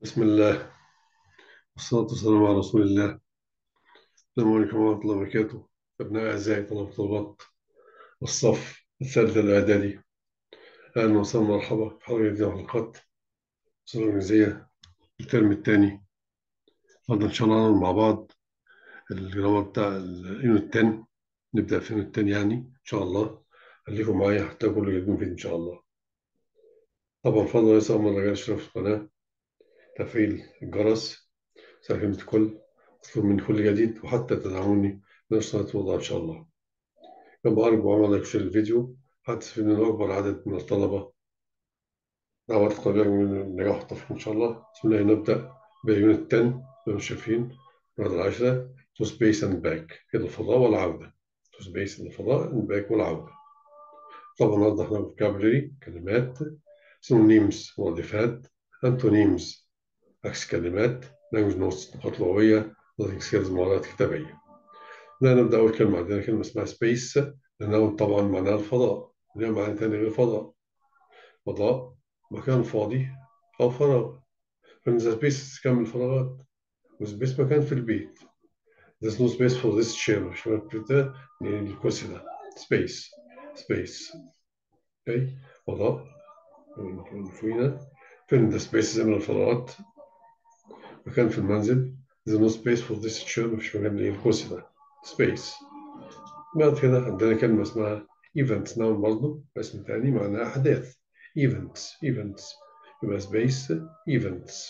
بسم الله والصلاة والسلام على رسول الله السلام عليكم ورحمة الله وبركاته أبناء أعزائي طلبة الطلبات والصف الثالث الإعدادي أهلا وسهلا مرحبا في حلقة جديدة من حلقات السنة الإنجليزية الترم الثاني النهارده إن شاء الله نعمل مع بعض الجرامر بتاع اليونت 10 نبدأ في اليونت 10 يعني إن شاء الله خليكم معايا حتى كل جديد مفيد إن شاء الله طبعا فضل ليس أمر رجال اشتراك في القناة تفعيل الجرس ساكن الكل اطلب مني كل جديد وحتى تدعموني بنشرة الوضع إن شاء الله كما أرجو عمل يشير الفيديو حتى يستفيد منه أكبر عدد من الطلبة دعوات قليلة من النجاح والتوفيق إن شاء الله بسم الله نبدأ بيونت 10 زي ما شايفين المادة العاشرة تو سبيس اند باك إلى الفضاء والعودة تو سبيس إلى الفضاء اند باك والعودة طبعا النهارده احنا فوكابولري كلمات سينونيمز مرادفات انتونيمز عكس كلمات لانجوج نوتس نقاط لغوية لغة سكيلز مهارات كتابية لا نبدأ أول كلمة عندنا كلمة اسمها سبيس لأنه طبعا معناها الفضاء لها معنى تاني غير فضاء فضاء مكان فاضي أو فراغ فإن سبيس كامل فراغات وسبيس مكان في البيت There's no space for this chair مش مكتوبة الكرسي ده space space أوكي فضاء فوقينا فين ده space زي من الفضاءات مكان في المنزل There's no space for this chair مفيش مكان للكرسي ده space بعد كده عندنا كلمة اسمها events نعم برضه اسم تاني معناها أحداث events events يبقى space events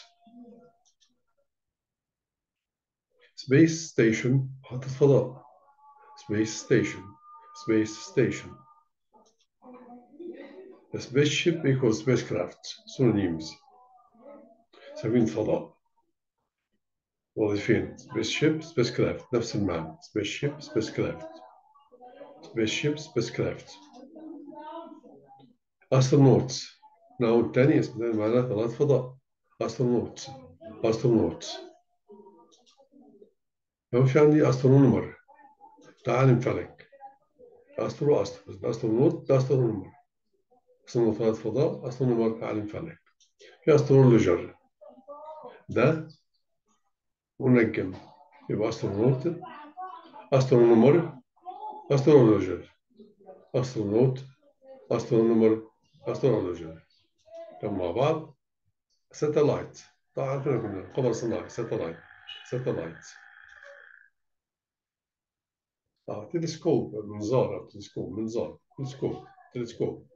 space station محطة فضاء space station space station A spaceship equals spacecraft synonyms سفينة فضاء وظيفين spaceship spacecraft نفس المعنى spaceship spacecraft spaceship spacecraft astronauts نوع الثاني اسم ثاني معناه طلعت فضاء astronauts astronauts لو في عندي استرونومر ده عالم فلك استرو استرو استرونوت ده استرونومر استرونوت طلعت فضاء استرونومر عالم فلك في استرولوجر ده منجم يبقى استرونوت استرونومر استرولوجر استرونوت استرونومر استرولوجر كم مع بعض ساتلايت طبعا كنا كنا قمر صناعي ساتلايت ساتلايت اه تلسكوب منظار تلسكوب منظار تلسكوب تلسكوب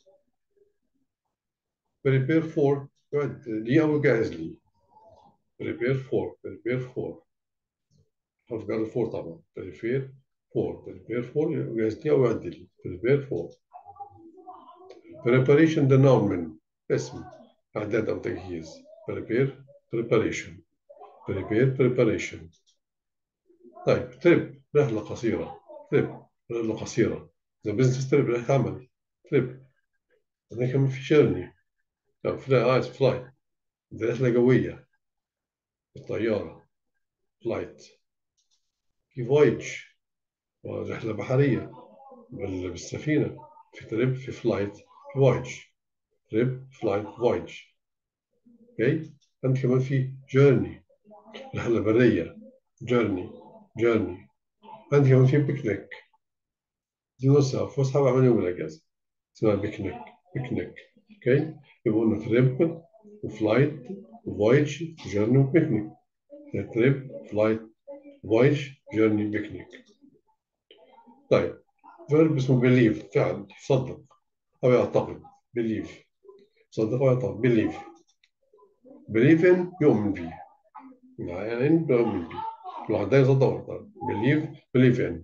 prepare for لي أو جاهز لي prepare for prepare for حرف جر for طبعا prepare for prepare for جاهز لي أو يعد لي prepare for preparation ده noun من اسم إعداد أو تجهيز prepare preparation prepare preparation طيب تريب رحلة قصيرة تريب رحلة قصيرة ذا بزنس تريب رحلة عمل تريب بعدين كمان في جيرني لا فلاي آيس فلايت دي رحلة جوية الطيارة فلايت في فويج رحلة بحرية بالسفينة في تريب في فلايت في فويج تريب فلايت فويج اوكي عندك كمان في جيرني رحلة برية جيرني جيرني عندي كمان في بيكنيك دي نصها فسحة بعمل يوم الأجازة اسمها بيكنيك بيكنيك أوكي يبقى قلنا تريب وفلايت وفويج جيرني وبيكنيك تريب فلايت فويج جيرني بيكنيك طيب فيرب اسمه بيليف فعل يصدق أو يعتقد بيليف صدق أو يعتقد بيليف بيليف إن يؤمن به يعني إن يؤمن به الواحد ده يصدق ويعتقد believe believe in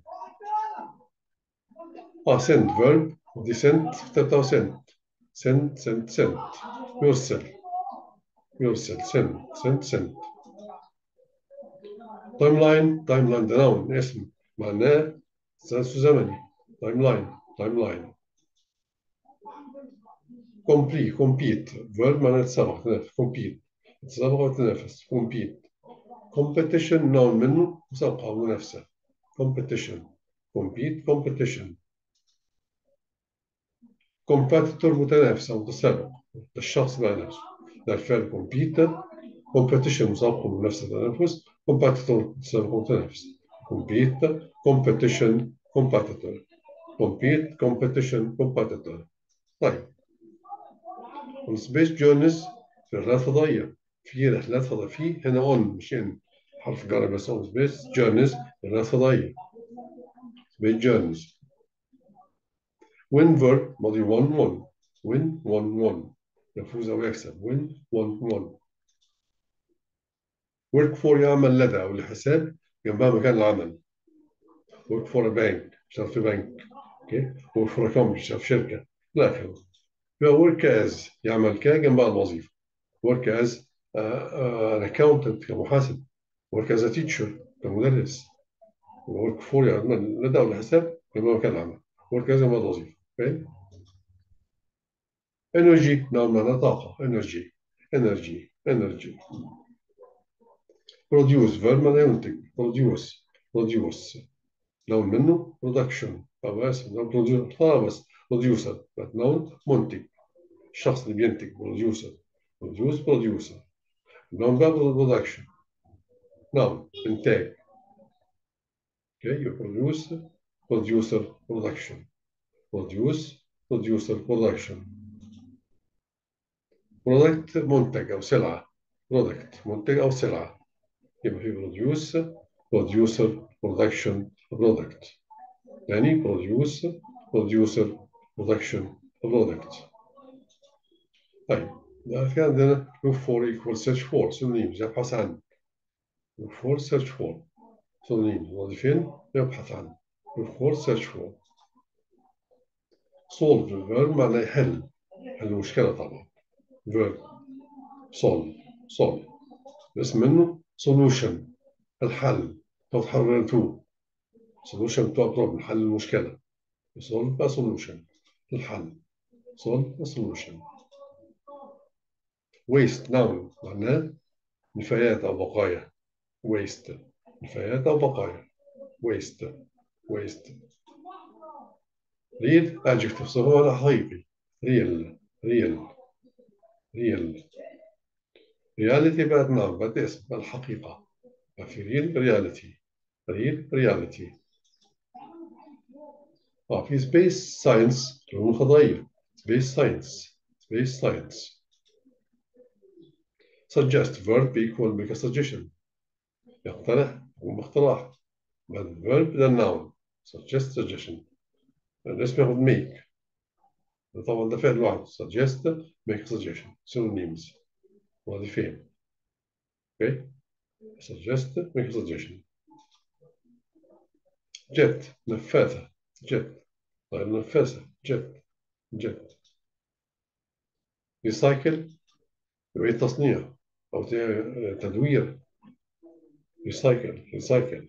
اه send verb دي send بتاعته send send send send يرسل يرسل send send send تايم لاين تايم لاين ده نون اسم معناه سلسل زمني تايم لاين تايم لاين complete compete verb معناه تسابق تنافس compete تسابق وتنافس compete competition نوع منه مسابقة أو منافسة competition compete competition competitor متنافس أو متسابق ده الشخص مع نفسه ده الفعل compete competition مسابقة منافسة تنافس competitor مسابقة تنافس compete competition competitor compete competition competitor طيب سبيس جورنز في رحلات فضائية في رحلات فضائية في هنا اون مش ان حرف جر بس اون سبيس جورنز رحلات فضائية سبيس جورنز وين فيرب ماضي 1 1 وين 1 1 يفوز أو يكسب وين 1 1 work for يعمل لدى أو لحساب جنبها مكان العمل work for a bank شغال في بنك اوكي work for a company شغال في شركة لا آخره يبقى work as يعمل ك جنبها الوظيفة work as uh, uh, an accountant كمحاسب work as a teacher كمدرس work for يعمل لدى أو لحساب جنبها مكان العمل work as جنبها الوظيفة اوكي energy نوع معناه طاقة energy energy energy produce verb معناه ينتج produce produce نوع منه production أو آسف نوع producer خلاص producer نوع منتج الشخص اللي بينتج producer produce producer نوع بقى production نوع إنتاج okay you produce producer production produce producer production برودكت منتج أو سلعة برودكت منتج أو سلعة يبقى في بروديوس بروديوسر برودكشن برودكت يعني بروديوس بروديوسر برودكشن برودكت طيب ده في عندنا look for equal search for synonyms يبحث عن look for search for synonyms وظيفين يبحث عن look for search for solve الverb معناه يحل حل المشكلة طبعا verb solve solve اسم منه solution الحل أو تحرر to solution to a problem حل المشكلة solve a solution الحل solve a solution waste noun معناه نفايات أو بقايا waste نفايات أو بقايا waste waste real adjective صفة حقيقي real real real reality بعد نعم بعد اسم الحقيقة في real reality real reality آه في space science علوم الفضائية space science space science suggest verb equal make a suggestion يقترح ومقترح بعد verb ده noun suggest suggestion الاسم ياخد make طبعا ده فعل واحد suggest make a suggestion synonyms وظيفين okay suggest make a suggestion jet نفاثة jet طيب نفاثة jet jet recycle يعيد تصنيع أو تدوير recycle recycle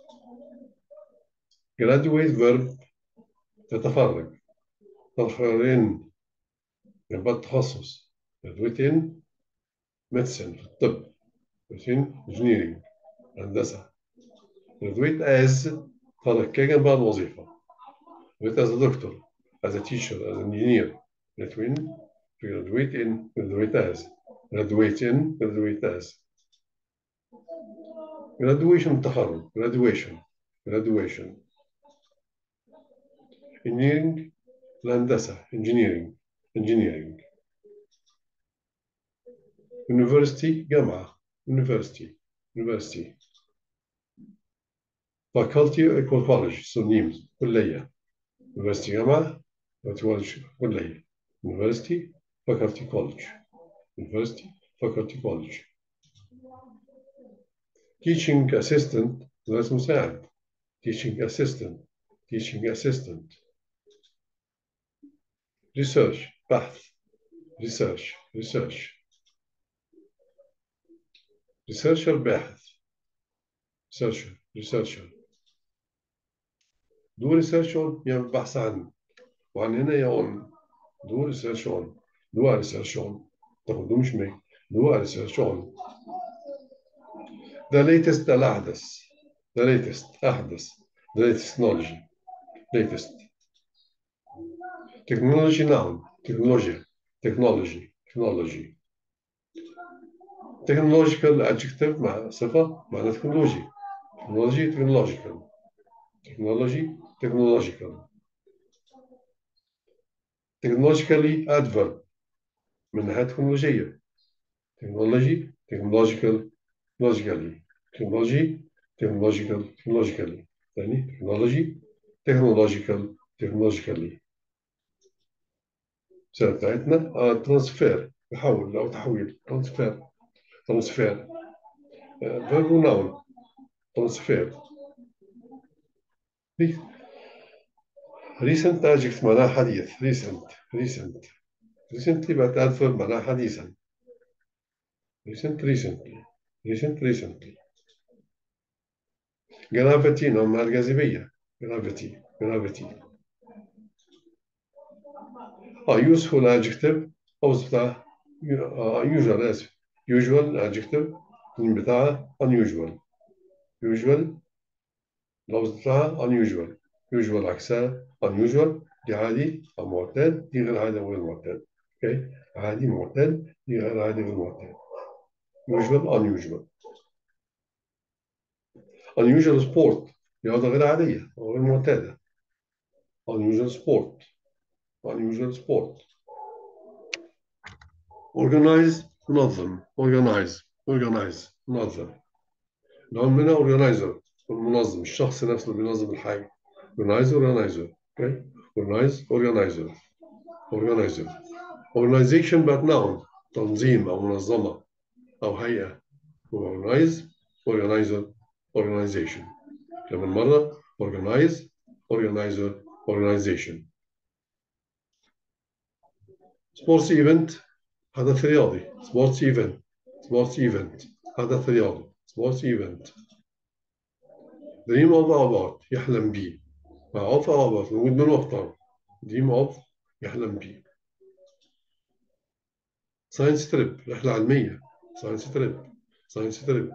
graduate verb تتخرج تتخرجين يبقى التخصص graduate in medicine في الطب graduate engineering هندسة graduate as خرج كجنب بقى الوظيفة graduate as a doctor as a teacher as an engineer graduate graduate in graduate as graduate in graduate as graduation تخرج graduation graduation engineering الهندسة engineering engineering university جامعة university university faculty equal college synonyms كلية university جامعة كلية university faculty college university faculty college teaching assistant مدرس مساعد teaching assistant teaching assistant research بحث research research researcher باحث researcher researcher do research on يعمل بحث عن وعن هنا يا on do research on do a research on طب do مش make do a research on the latest الأحدث the latest أحدث the latest technology latest technology noun technology technology technology technological adjective مع صفة معنى تكنولوجي technology technological technology technological technologically adverb من ناحية تكنولوجية technology technological technologically technology technological technologically ثاني technology technological technologically السنة بتاعتنا ترانسفير تحول أو تحويل ترانسفير ترانسفير فيرب وناون ترانسفير recent adjective معناها حديث recent recent recently بعد adverb معناها حديثا recent recently recent recently gravity نوع مع الجاذبية gravity gravity اه useful adjective أوصف بتاع usual آسف usual adjective بتاعها unusual usual اللفظ بتاعها unusual usual عكسها unusual دي عادي أو معتاد دي غير عادي وغير معتاد اوكي عادي معتاد دي غير عادي وغير معتاد usual unusual unusual sport رياضة غير عادية أو غير معتادة unusual sport unusual sport organize منظم organize organize منظم نوع منها organizer المنظم الشخص نفسه اللي بينظم الحاجة organize organizer okay organize organizer organizer organization بقت noun تنظيم أو منظمة أو هيئة organize organizer organization كمان مرة organize organizer organization سبورتس ايفنت حدث رياضي سبورتس ايفنت سبورتس ايفنت حدث رياضي سبورتس ايفنت دريم اوف اباوت يحلم بيه مع اوف اباوت موجود من مختار دريم اوف يحلم بيه ساينس تريب رحلة علمية ساينس تريب ساينس تريب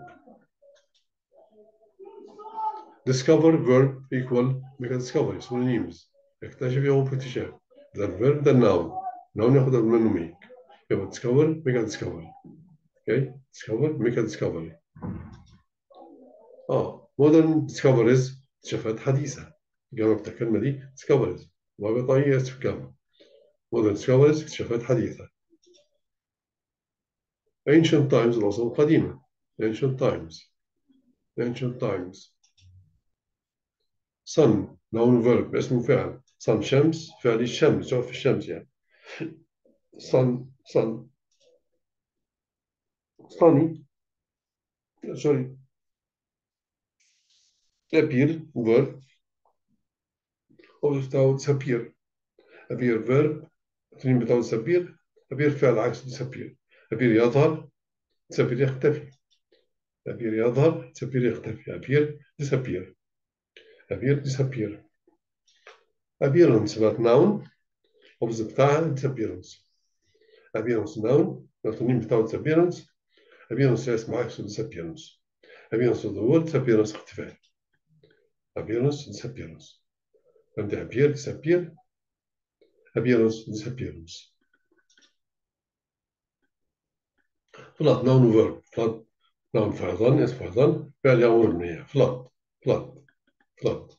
discover verb equal make a discovery synonyms اكتشف يوم اكتشاف the verb the noun noun ياخد منه make يبقى discover make a discovery okay discover make a discovery اه modern discoveries اكتشافات حديثة الجامعة بتاع الكلمة دي discoveries وبطاقية استفكام modern discoveries اكتشافات حديثة ancient times العصور القديمة ancient times ancient times sun noun verb اسمه فعل sun شمس فعل الشمس شوف الشمس يعني sun sun sunny sorry appear verb object بتاعه disappear appear verb التنين بتاعه disappear appear فعل عكس disappear appear يظهر disappear يختفي appear يظهر disappear يختفي appear disappear appear disappear appearance بقت noun opposite بتاعها disappearance appearance noun التنين بتاعه disappearance appearance اسم عكسه disappearance appearance of the world disappearance اختفاء appearance disappearance فهمت appear disappear appearance disappearance flood noun verb flood noun فيضان اسم فيضان فعل يأمر المياه flood flood flood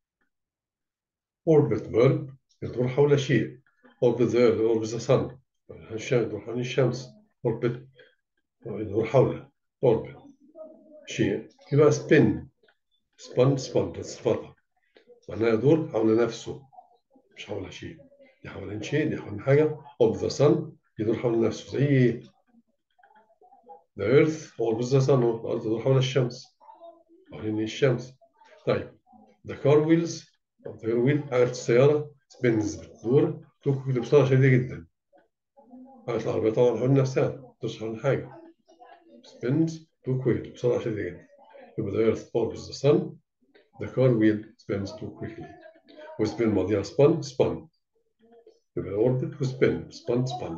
orbit verb يدور حول شيء orbit the earth orbit the sun الشمس يدور حول الشمس orbit يدور حوله orbit شيء يبقى spin spun spun صفاتها معناها يدور حول نفسه مش حول شيء دي حوالين شيء دي حوالين حاجة orbit the sun يدور حول نفسه زي ايه the earth orbits the sun الأرض تدور حول الشمس حوالين الشمس طيب the car wheels أو the wheel عجلة السيارة spins بتدور تدور بسرعة شديدة جدا عجلة العربية طبعا حول نفسها مش حول حاجة spins too quickly بسرعة شديدة جدا يبقى the earth orbits the sun the car wheel spins too quickly وspin ماضيها spun spun يبقى orbit وspin spun spun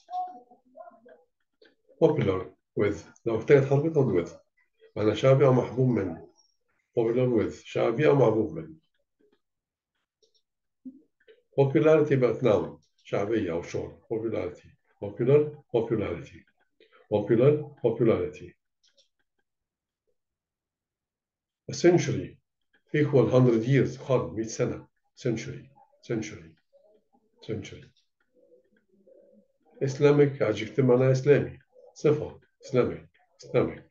popular with لو احتاجت حرف تاخد with معنى شعبي أو محبوب منه popular with شعبي أو محبوب منه popularity بقت noun شعبية أو شهرة popularity popular popularity popular popularity a century equal 100 years قرن 100 سنة century century century Islamic adjective معناها إسلامي صفة Islamic Islamic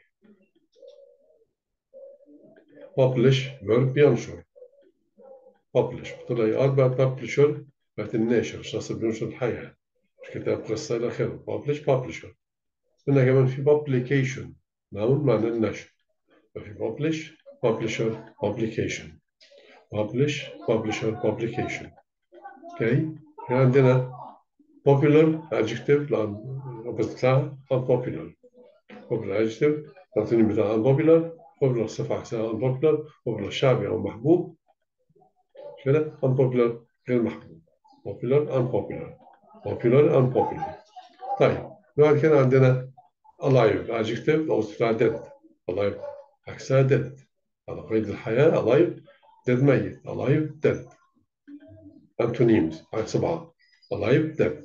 publish verb ينشر publish بطلع أربع publisher بقت الناشر شخص بينشر الحياة مش كتاب قصة إلى آخره publish publisher هنا كمان في publication noun معنى النشر ففي publish publisher publication publish publisher publication اوكي في عندنا popular adjective بتاع unpopular popular adjective تعطيني بتاع unpopular popular صفة عكسها unpopular popular شعبي أو محبوب كده unpopular غير محبوب popular unpopular popular unpopular طيب بعد كده عندنا alive adjective أو صفة dead alive عكسها dead على قيد الحياة alive dead ميت alive dead antonyms عكس بعض alive dead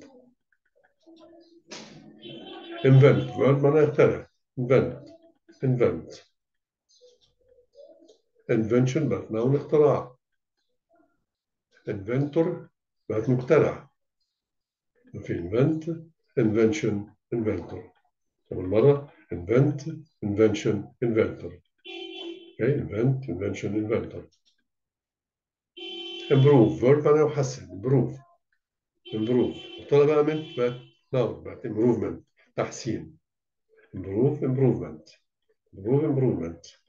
invent verb معناه يخترع invent invent invention بقت noun اختراع inventor بقت مخترع في invent invention inventor أول مرة invent invention inventor okay invent invention inventor improve verb معناه يحسن improve improve طلع بقى من بقت noun بقت improvement تحسين improve improvement improve improvement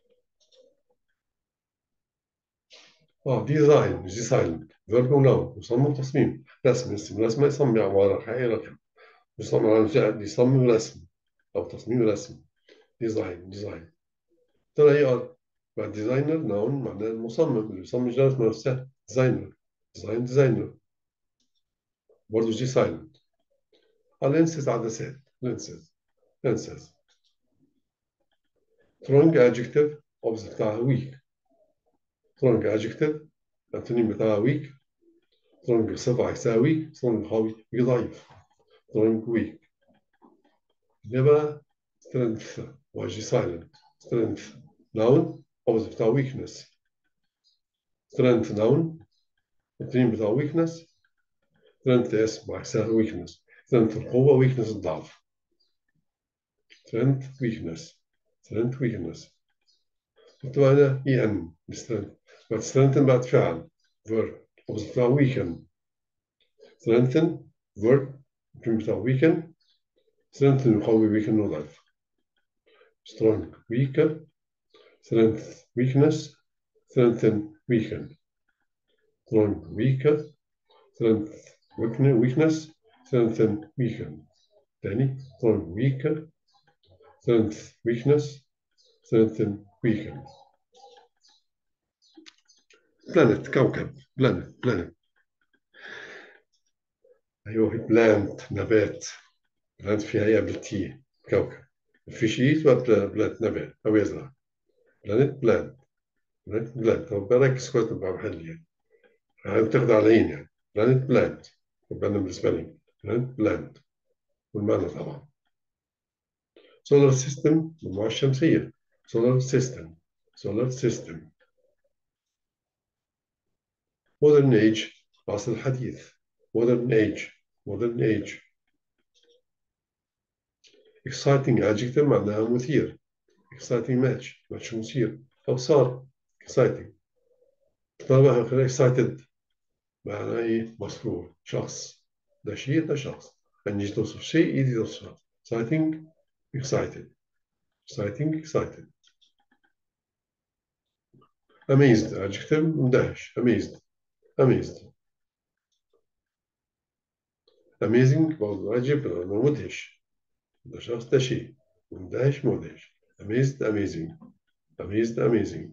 اه ديزاين مش ديزاين فيرب ونون يصمم تصميم رسم يرسم رسمة يصمم عمارة حقيقي رقم يصمم يصمم رسم أو تصميم رسم ديزاين ديزاين ترى اي ار بعد ديزاينر نون معناه المصمم اللي بيصمم الرسمة نفسها ديزاينر ديزاين ديزاينر برضه جي سايلنت الانسز عدسات lenses lenses strong adjective opposite بتاعها weak strong adjective الانتونيم بتاعها weak strong صفة عكسها weak strong قوي weak ضعيف strong weak يبقى strength واجي silent strength noun opposite بتاع weakness strength noun الانتونيم بتاع weakness strength اسم عكسها weakness strength القوة weakness الضعف strength weakness strength weakness مكتوب هنا اي ان strength بعد strengthen بعد فعل verb opposite بتاع weaken strengthen verb بتاع weaken strengthen يقوي weaken يضعف strong weaker strength weakness strengthen weaken strong weaker strength weakness strengthen weaken تاني strong weaker strength weakness strengthen weaken planet كوكب planet planet أيوه بلانت نبات بلانت فيها هي بالتي كوكب في شيء بلانت نبات أو يزرع بلانت بلانت بلانت بلانت أو بركز كويس تبقى محلية يعني تاخد على العين يعني بلانت بلانت يبقى أنا بالنسبة لي بلانت بلانت والمعنى طبعا سولار سيستم المجموعة الشمسية سولار سيستم سولار سيستم modern age العصر الحديث modern age modern age exciting adjective معناها مثير exciting match match مثير أو صار exciting طبعا خلينا excited معناه إيه مسرور شخص ده شيء ده شخص أني توصف شيء يدي توصف exciting excited exciting excited amazed adjective مندهش amazed amazed amazing برضه عجيب لأنه مدهش ده شخص ده شيء مندهش مدهش amazed amazing amazed amazing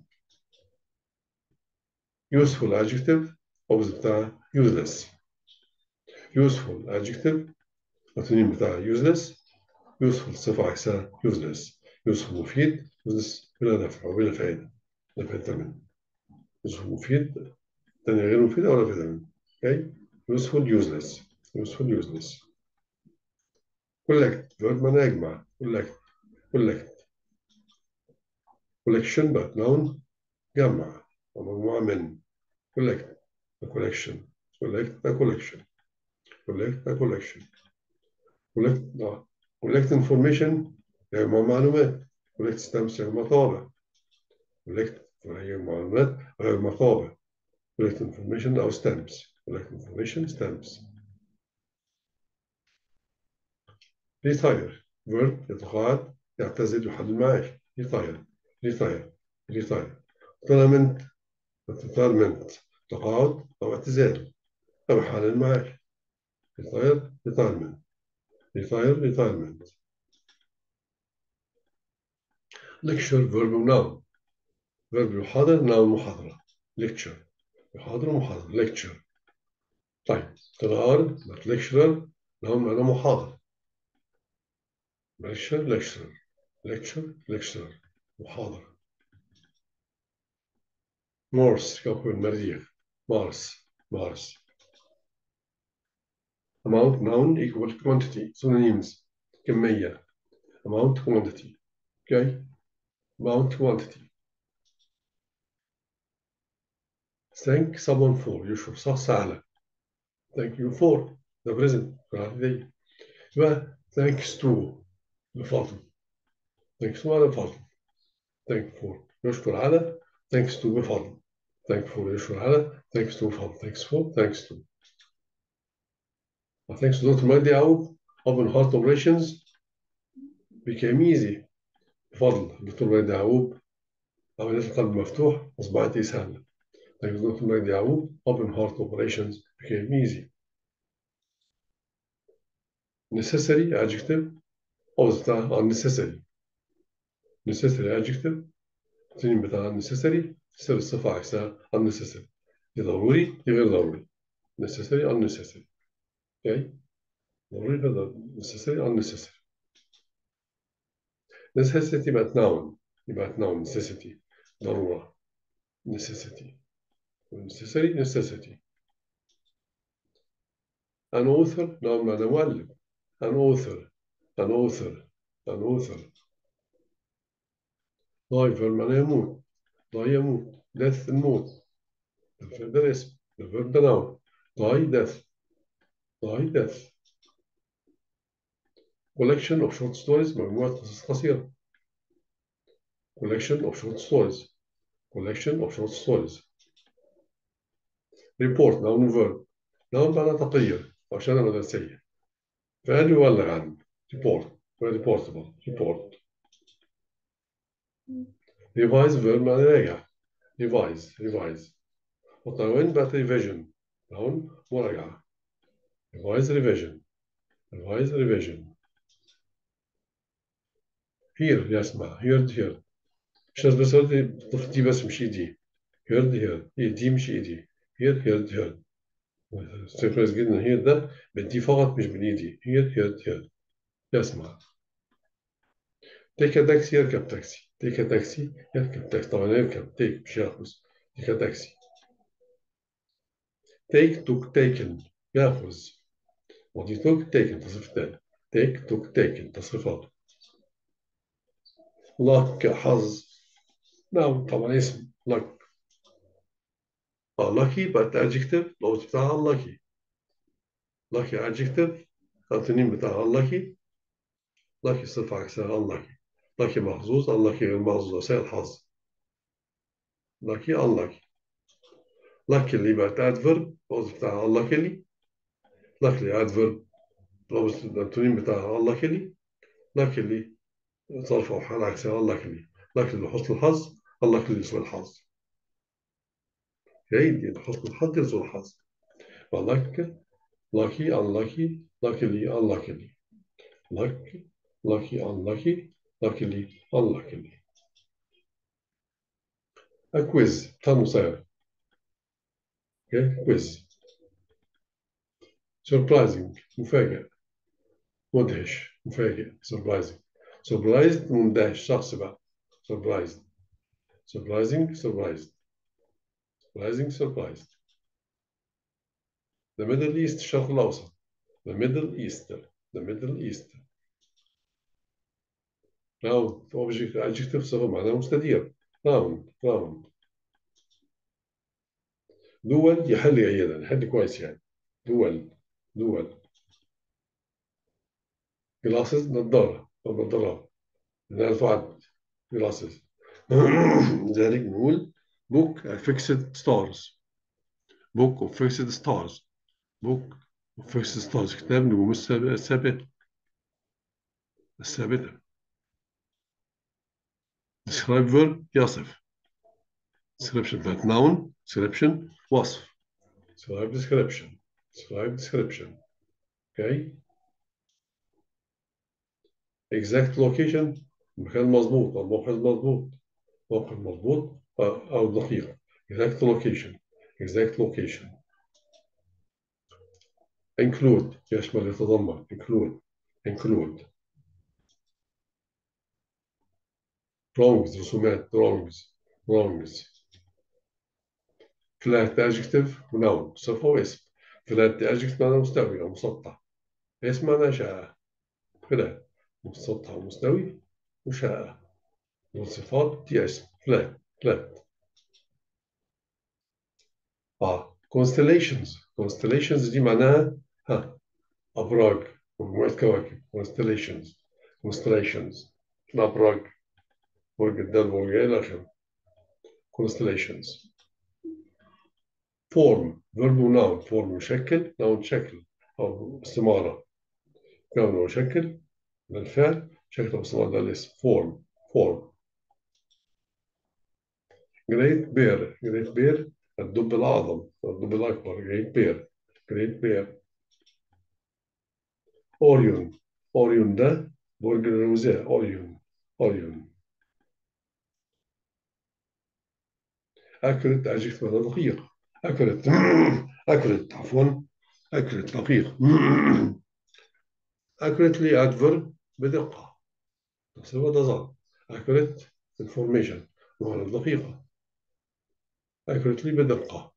useful adjective opposite بتاع useless useful adjective الأنتونيم بتاع useless useful صفة عكسها useless useful مفيد useless بلا نفع وبلا فائدة لا فائدة منه useful مفيد تاني غير مفيد ولا فائدة منه okay useful useless useful useless collect verb معناه يجمع collect collect collection بقت noun جمع ومجموعة من collect a collection collect a collection collect a collection collect آه. collect information يجمع معلومات collect stamps يجمع طابع collect يجمع معلومات ويجمع طابع collect information أو stamps collect information stamps retire verb يتقاعد يعتزل يحل المعاش retire retire retire tournament retirement تقاعد أو اعتزال أو حال المعاش retire retirement retire retirement lecture verb noun verb يحاضر noun محاضرة lecture يحاضر محاضرة lecture طيب تظاهر lecturer noun معنى محاضر lecture lecturer lecture lecturer محاضر مارس كوكب المريخ مارس مارس amount noun equal quantity synonyms كمية amount quantity okay amount quantity thank someone for يشكر شخص على thank you for the present فعلي يبقى thanks to بفضل thanks to على بفضل thank for يشكر على thanks to بفضل thank for يشكر على thanks to بفضل thanks for thanks to thanks to Dr. Mahdi Aoub open heart operations became easy بفضل دكتور مهدي يعقوب عمليات القلب مفتوح أصبحت سهلة thanks to Dr. مهدي يعقوب open heart operations became easy necessary adjective opposite بتاع unnecessary necessary adjective التنين بتاع necessary تصير الصفة عكسها unnecessary دي ضروري دي غير ضروري necessary unnecessary okay ضروري غير ضروري necessary unnecessary necessity بقت noun يبقى noun necessity ضرورة necessity necessary necessity an author noun معنى مؤلف an author an author an author die verb معنى يموت die يموت death الموت الفعل ده الاسم الفعل ده noun die death die death collection of short stories مجموعة قصص قصيرة collection of short stories collection of short stories report noun verb noun معنى تقرير أو شهادة مدرسية فعل يبلغ عنه report reportable report revise verb معنى راجع revise revise وطوين بقت revision noun مراجعة revise revision revise revision here يسمع heard heard مش لازم بس الطفل دي بس مش ايدي heard heard هي دي مش ايدي heard heard heard كويس جدا هي ده بدي فقط مش بالايدي heard heard heard يسمع take a taxi يركب تاكسي take a taxi يركب تاكسي طبعا يركب take مش ياخذ take a taxi take took taken ياخذ ودي took taken تصريف تاني take took taken تصريفات luck حظ نعم طبعا اسم luck اه lucky بقت adjective لو بتاعها lucky lucky adjective التنين بتاعها lucky lucky صفة عكسها unlucky lucky محظوظ unlucky غير محظوظ سيء الحظ lucky unlucky lucky اللي بقت adverb لو بتاعها unluckily luckily adverb لو التنين بتاعها unluckily luckily ظرف أو حال عكسها unluckily luckily لحسن الحظ unluckily لسوء الحظ جيد حسن الحظ لسوء الحظ فluck lucky unlucky luckily unluckily lucky lucky unlucky luckily unluckily a quiz امتحان مسير okay quiz surprising مفاجئ مدهش مفاجئ surprising surprised مندهش شخص بقى surprised surprising surprised surprising surprised the Middle East الشرق الأوسط the Middle East the Middle East راوند اوبجكت adjective صفة معناها مستدير راوند راوند دول يحل جيدا يحل كويس يعني دول دول جلاسز نظارة أو نظارات نعرف عد جلاسز لذلك نقول book of fixed stars book of fixed stars book of fixed stars كتاب نجوم الثابتة الثابتة describe verb يصف description بتاعت noun description وصف describe description describe description okay exact location مكان مظبوط أو موقع مظبوط موقع مظبوط أو دقيق exact location exact location include يشمل يتضمن include include wrongs رسومات wrongs wrongs flat adjective noun صفة واسم flat adjective معناه مستوي أو مسطح اسم معناه شائع flat مسطح ومستوي وشائع والصفات دي اسم flat flat اه constellations constellations دي معناها ها أبراج مجموعة كواكب constellations constellations الأبراج برج الدلو برج إلى آخره constellations form verb noun form يشكل noun شكل أو استمارة كون يشكل ده الفعل شكل أو استمارة ده الاسم form form great bear great bear الدب الأعظم الدب الأكبر great bear great bear أوريون أوريون ده برج الروزاء أوريون أوريون accurate adjective معناه دقيق accurate accurate عفوا accurate دقيق accurately adverb بدقة تصير تظل accurate information معنى دقيقة accurately بدقة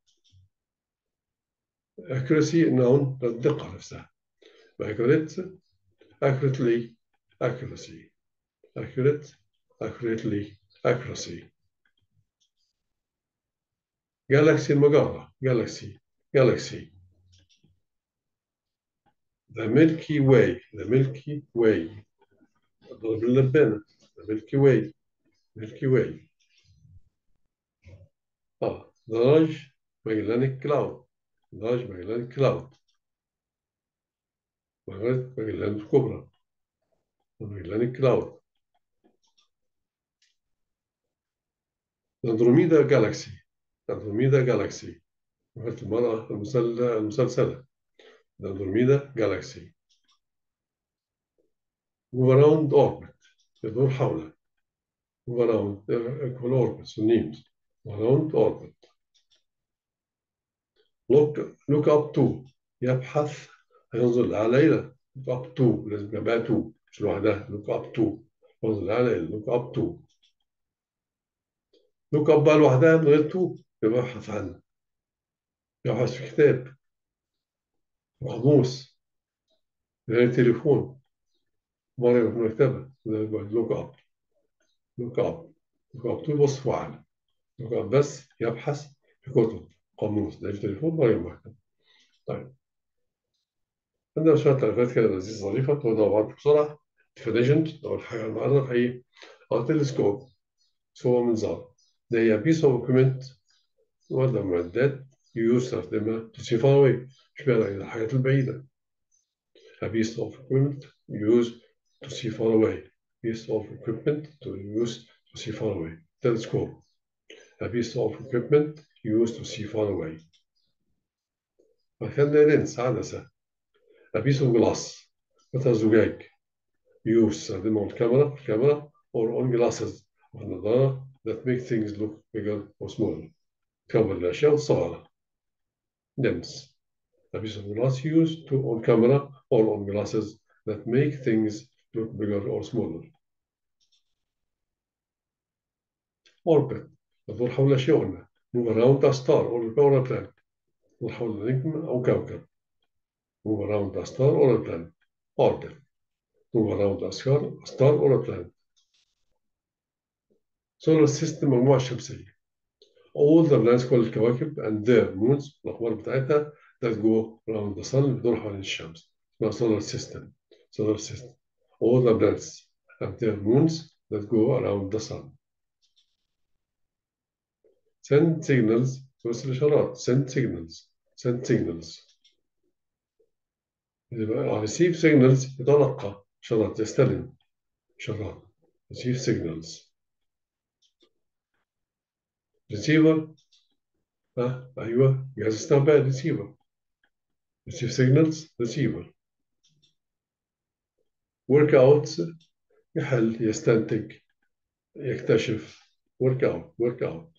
accuracy noun الدقة نفسها accurate accurately accuracy accurate accurately accuracy galaxy المجرة galaxy galaxy the Milky Way the Milky Way ضرب اللبانة the Milky Way Milky Way اه درج ماجلانيك كلاود درج ماجلانيك كلاود درج ماجلانيك الكبرى ماجلانيك كلاود اندروميدا جالاكسي اندروميدا جالاكسي وقت المرأة المسلسلة اندروميدا جالاكسي move around orbit يدور حوله move around equal orbit synonyms around orbit look look up to يبحث ينظر لأعلى إلى look up to لازم يبقى to مش لوحدها look up to ينظر لأعلى إلى look up to look up بقى لوحدها من غير to يبحث عنه يبحث في كتاب قاموس غير تليفون مرة في المكتبة لوك اب لوك اب لوك اب تبص فعلا لوك اب بس يبحث في كتب قاموس ده التليفون مرة المكتبة طيب عندنا شوية تعريفات كده لذيذة ظريفة نقولها بعض بسرعة definition أول حاجة نعرف إيه التلسكوب هو منظار ده هي piece of equipment ولا معدات يستخدمها to see far away اشمعنى الحاجات البعيدة a piece of equipment used to see far away piece of equipment to use to see far away telescope a piece of equipment used to see far away مثلا لينس عدسة a piece of glass مثلا زجاج use استخدمه الكاميرا الكاميرا or on glasses والنظارة that make things look bigger or smaller تكبر الأشياء الصغيرة lens a piece of glass used to on camera or on glasses that make things look bigger or smaller. Orbit تدور حول شيء قلنا move around a star or a planet تدور حول نجم أو كوكب move around a star or a planet orbit move around a star, a star or a planet solar system مجموعة شمسية all the planets كل الكواكب and their moons الأقمار بتاعتها that go around the sun بتدور حوالين الشمس اسمها solar system solar system all the planets and their moons that go around the sun send signals توصل إشارات send signals send signals يبقى receive signals يتلقى إشارات يستلم إشارات receive signals receiver ها أيوه جهاز استقبال receiver receive signals receiver workouts يحل يستنتج يكتشف workout workout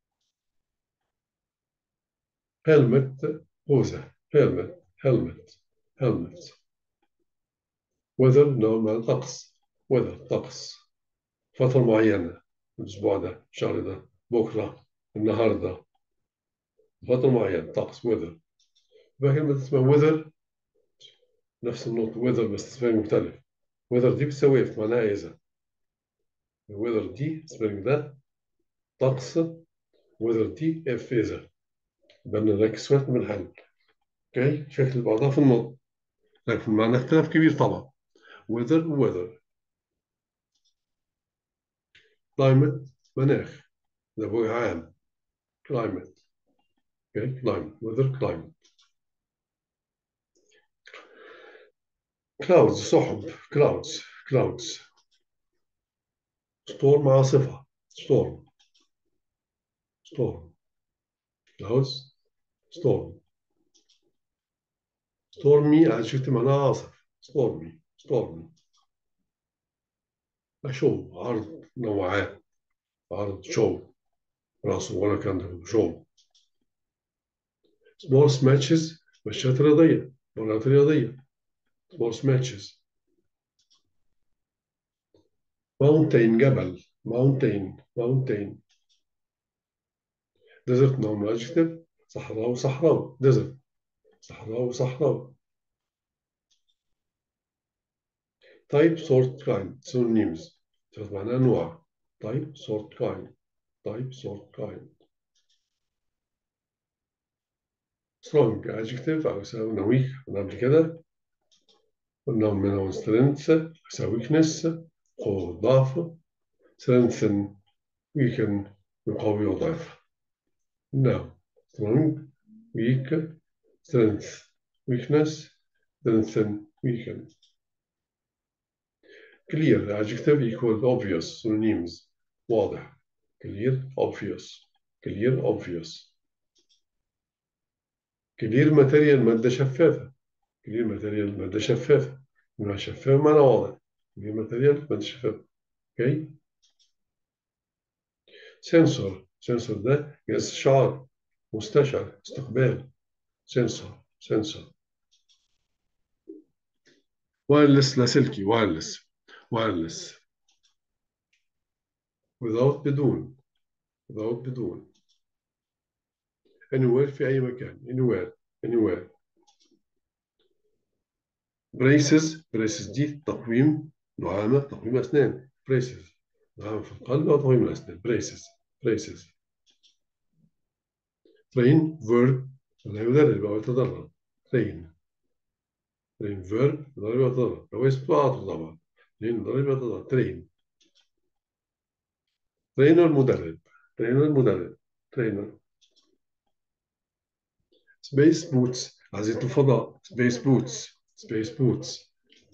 helmet خوذة helmet helmet helmet weather نوع من الطقس weather طقس فترة معينة الأسبوع ده الشهر ده بكرة النهاردة فترة معينة طقس weather يبقى كلمة اسمها weather نفس النقطة weather بس اسمها مختلف weather دي بتساوي في معناها إذا weather دي اسمها ده طقس weather دي اف إذا يبقى نركز شوية من الحل اوكي شكل بعضها في النطق لكن المعنى اختلاف كبير طبعا weather weather climate مناخ ده بوجه عام climate اوكي climate weather climate clouds سحب clouds clouds storm عاصفة storm storm clouds storm stormy adjective معناها عاصف stormy stormy شو عرض نوعات عرض شو راسه ولا كان شو sports matches ماتشات رياضية مباريات رياضية sports matches mountain جبل mountain mountain desert نوع من adjective صحراء وصحراء desert صحراء وصحراء type sort kind synonyms تاخد معناها نوع type sort kind type sort kind strong adjective أو يساوي نويك قلنا قبل كده قلنا من strength يساوي weakness قوة ضعف strengthen weaken يقوي وضعف now strong weak strength weakness strengthen weaken clear adjective equal obvious synonyms واضح clear obvious clear obvious clear material مادة شفافة clear material مادة شفافة ما شفاف معنى واضح clear material مادة شفافة اوكي سنسور سنسور ده جهاز شعر مستشعر استقبال سنسور سنسور وايرلس لاسلكي وايرلس wireless without بدون without بدون anywhere في أي مكان anywhere anywhere braces braces دي تقويم نعامة تقويم أسنان braces نعامة في القلب أو تقويم الأسنان braces braces train verb لا يدرب أو يتدرب train train verb يدرب أو يتدرب هو اسم طبعا لأن ضريبة تضع ترين ترينر مدرب ترينر مدرب ترينر سبيس بوتس عزيزة الفضاء سبيس بوتس سبيس بوتس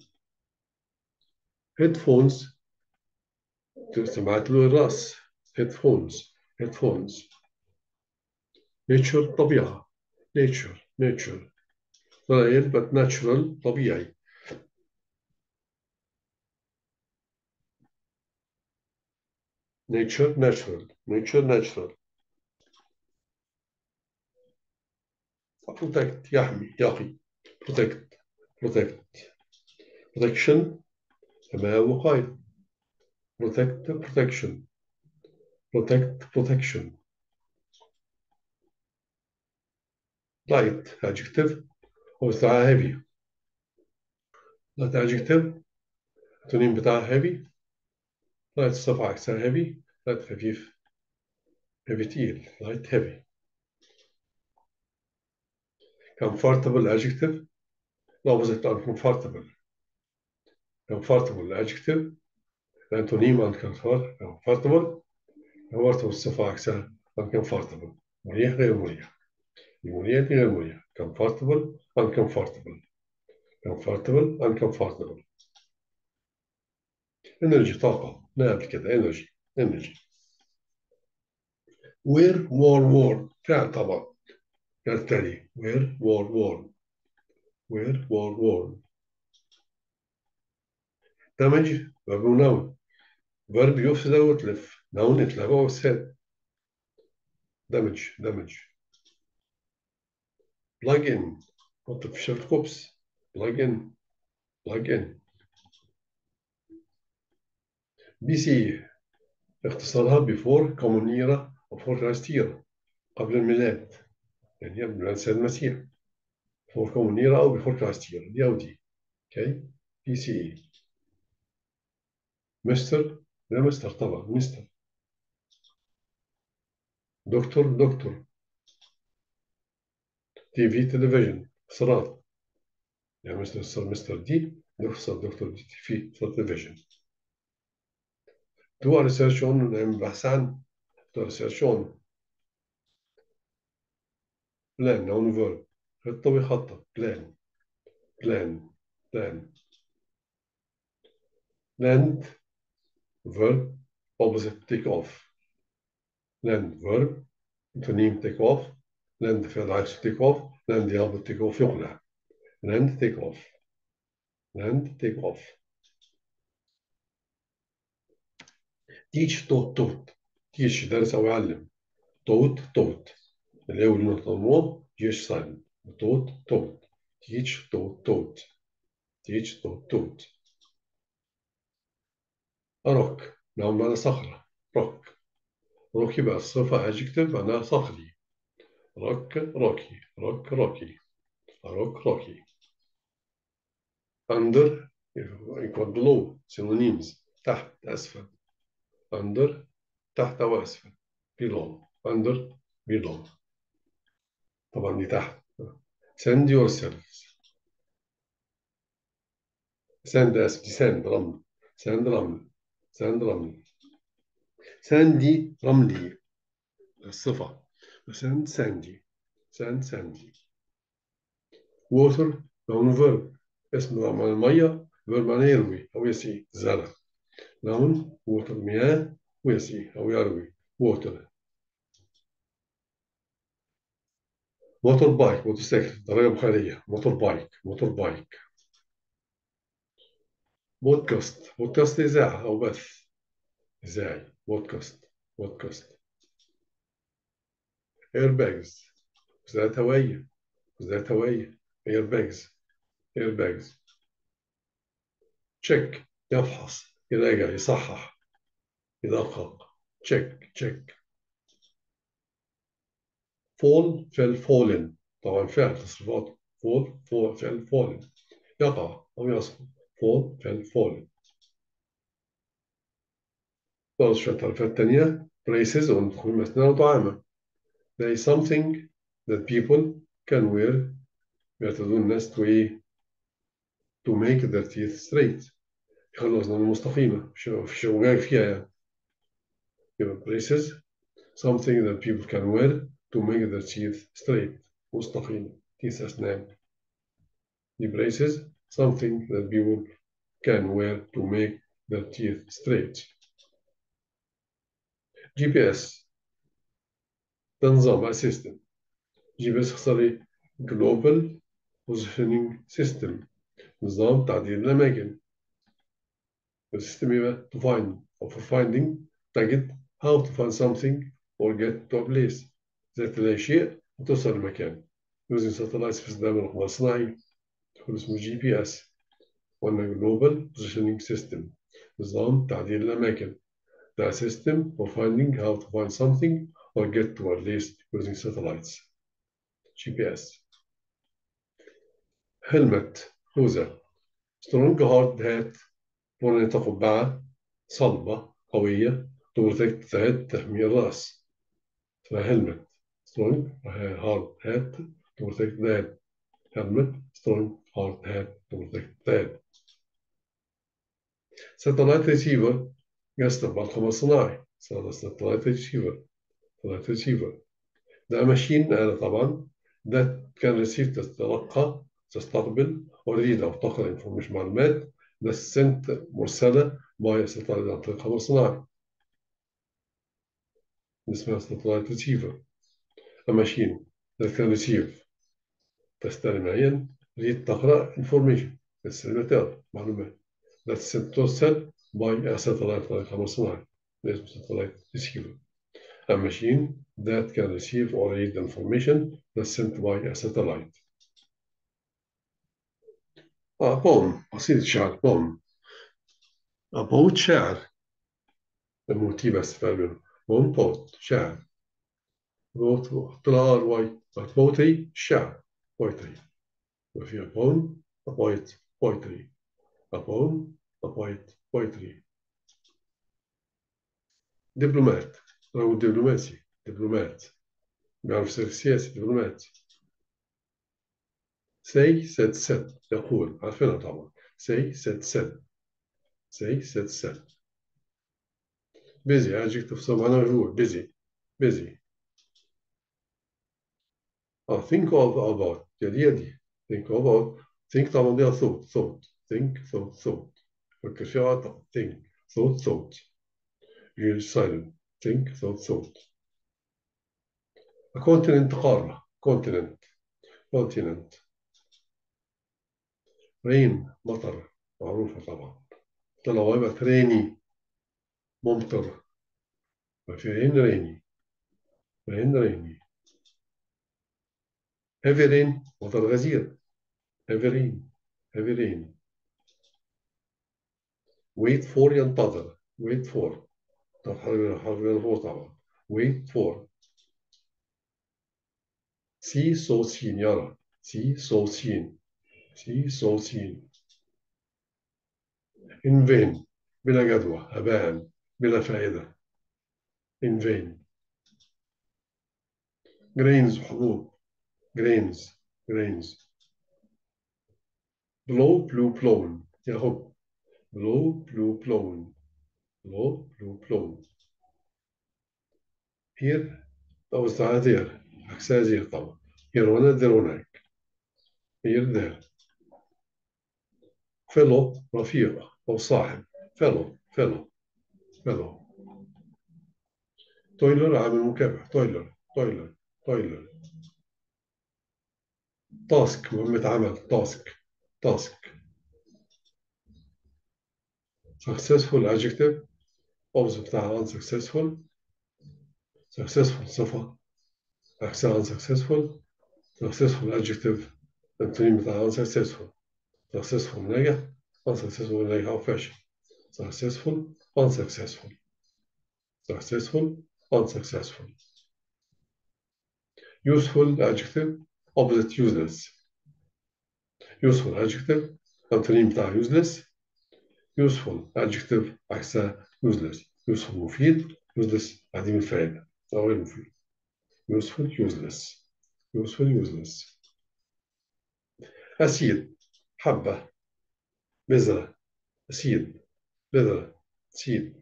هيدفونز سماعات له الراس هيدفونز هيدفونز نيتشر طبيعة نيتشر نيتشر رأيت but natural طبيعي nature natural nature natural protect يحمي يقي protect protect protection حماية وقاية protect protection protect protection light adjective هو بتاعها heavy light adjective التونين بتاعها heavy light الصفحة عكسها heavy لايت خفيف heavy تقيل light heavy comfortable adjective opposite to uncomfortable comfortable adjective الانتونيم uncomfortable comfortable comfortable الصفة عكسها uncomfortable مريح غير مريح مريح غير مريح comfortable uncomfortable comfortable uncomfortable energy طاقة نعم كده energy energy where war war فعل طبعا يرتدي where war war where war war damage verb noun verb يفسد أو يتلف noun يتلف أو يفسد damage damage plug in حط في شرط كوبس plug in plug in بي سي اختصارها before common era before Christ era قبل الميلاد يعني قبل ميلاد السيد المسيح before common era أو before Christ era دي أو دي اوكي بي سي مستر لا مستر طبعا مستر دكتور دكتور تي في تلفزيون اختصارات يعني مستر مستر دي دكتور دكتور دي تي في تلفزيون دو ريسيرش اون نعمل بحث عن دو ريسيرش اون بلان نون فيرب خطة ويخطط بلان بلان بلان land verb opposite take off land verb antonym take off land فعل عكس take off land يربط take off يقلع land take off land take off teach taught taught teach درس أو يعلم taught taught الأول نطلموه جيش silent taught taught teach taught taught teach taught taught روك نعم معنى صخرة روك روك يبقى الصفة adjective معناها صخري روك روكي روك روكي روك روكي under equal below synonyms تحت أسفل under تحت أو أسفل below under below طبعا دي تحت send yourself send أسفل دي send رمل send رمل send رمل send دي رملي الصفة send sandy send sandy water noun verb اسم معنى المية verb معناه يروي أو يسقي زرع noun water مياه ويسقي أو يروي water موتور بايك موتوسيكل طريقة بخارية موتور بايك موتور بايك بودكاست بودكاست إذاعة أو بث إذاعي بودكاست بودكاست ايرباجز وزارة هوائية وزارة هوائية ايرباجز ايرباجز تشيك يفحص يراجع يصحح يدقق تشيك تشيك فول فعل فولن طبعا فعل تصريفات فول فول فعل فولن يقع أو يسقط فول فعل فولن برضه شوية تعريفات تانية braces وندخل مثنى وطعامة there is something that people can wear بيعتادون الناس to إيه to make their teeth straight يخلوا أسنانهم مستقيمة في شوجاج فيها يعني يبقى braces something that people can wear to make their teeth straight مستقيم teeth أسنان the braces something that people can wear to make their teeth straight GPS ده نظام سيستم جي بي اس اختصاري Global Positioning System نظام تعديل الأماكن السيستم يبقى to find or for finding تجد how to find something or get to a place زي تلاقي شيء وتوصل لمكان using satellites باستخدام الأقمار الصناعية تكون اسمه جي بي اس وأنا Global Positioning System نظام تعديل الأماكن the system for finding how to find something or get to a place using satellites GPS helmet خوذة strong hard hat مرنة قبعة صلبة قوية to protect the head تحمي الرأس اسمها helmet strong hard hat to protect the head helmet strong hard hat to protect the head satellite receiver يصدق القمر الصناعي satellite receiver satellite receiver ده ماشين آلة طبعا ده كان ريسيف تتلقى تستقبل وريد أو تقرأ مش معلومات ده سنت مرسلة باي satellite عن طريق القمر الصناعي اسمها satellite receiver a machine that can receive تستلم عين ريد تقرأ information تستلم معلومات that sent ترسل by a satellite طريق القمر الصناعي اسمه satellite receiver a machine that can receive or read information that's sent by a satellite. آه poem قصيدة شعر poem a poet شاعر الموتي بس فاهم poem poet شاعر wrote طلع رواي poetry شعر poetry وفيها poem a poet poetry a poem a poet poetry دبلومات أو دبلوماسي دبلومات بيعرف يصير سياسي دبلومات say said said يقول عارفينها طبعا say said said say said said busy adjective so معناه مجهول busy busy اه think of about يدي يدي think about think طبعا دي thought thought think thought thought فكر فيها think thought thought you're silent think thought thought a continent قارة continent continent rain مطر معروفة طبعا طلع يبقى ريني ممطر في rain rainy rain rainy heavy rain مطر غزير heavy rain heavy rain wait for ينتظر wait for حرف حرف الفور طبعا wait for see so seen يرى see so seen see so seen in vain بلا جدوى هباء بلا فائدة in vain grains حبوب grains grains blow blew blown يهب blow blew blown blow blew blown here أوزع there عكسها there طبعا here هنا there هناك here there fellow رفيق أو صاحب fellow fellow fellow تويلر عامل مكافح تويلر تويلر تويلر تاسك مهمة عمل تاسك تاسك successful adjective opposite بتاعها unsuccessful successful صفة عكسها unsuccessful successful adjective التنين بتاعها unsuccessful successful ناجح unsuccessful ناجح أو فاشل successful unsuccessful successful unsuccessful useful adjective opposite useless useful adjective التنين بتاعها useless useful adjective عكسها useless useful مفيد useless عديم الفائدة أو غير مفيد useful useless useful useless أسيد حبة بذرة أسيد بذرة سيد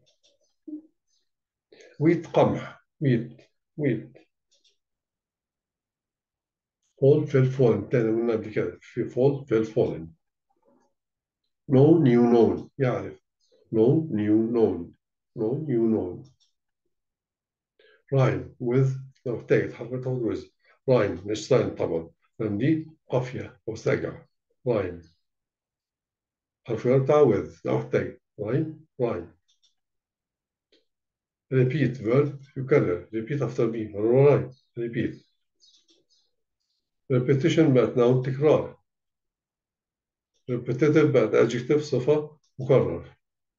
ويت قمح ويت ويت فول فيل فولن تاني قلنا قبل كده في فول فيل فولن no new known يعرف no new known no new known rhyme with لو احتاجت حرف تعود with rhyme مش sign طبعا لأن دي قافية أو سجع rhyme حرف بتاع with لو احتاج rhyme rhyme repeat verb يكرر repeat after me rhyme repeat repetition بقت noun تكرار repetitive بقت adjective صفة مكرر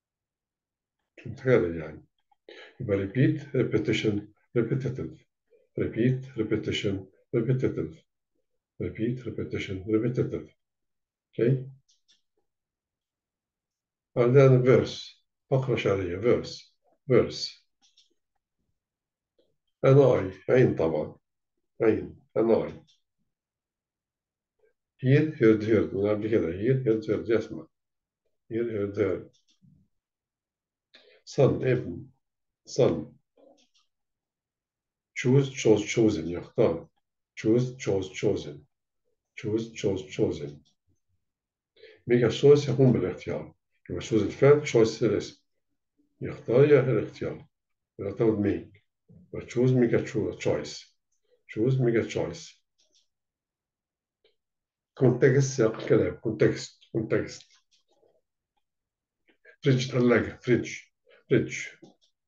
متكرر يعني يبقى repeat repetition repetitive repeat repetition repetitive repeat repetition repetitive okay عندنا verse فقرة شعرية verse verse an eye عين طبعا عين an eye here heard heard من قبل كده here heard heard يسمع here heard heard son ابن son choose chose chosen يختار choose chose chosen choose chose chosen make a choice يقوم بالاختيار يبقى choose الفعل choice الاسم يختار يا الاختيار يعتمد make يبقى choose make a choose choice choose make a choice context سياق الكلام context context fridge ثلاجة fridge fridge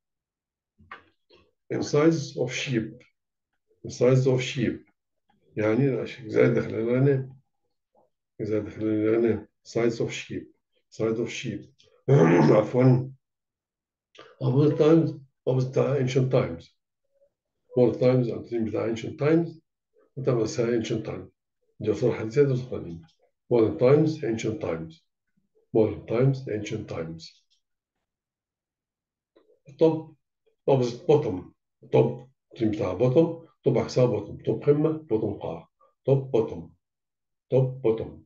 in size of sheep in size of sheep يعني إذا دخل الغنم إذا دخل الغنم size of sheep size of sheep عفوا of times of the ancient times more times and in the ancient times وتبقى ancient times دي صورة حديثة دي صورة قديمة modern times ancient times modern times ancient times top opposite bottom top التيم بتاع bottom top عكسها bottom top قمة bottom قاع top bottom top bottom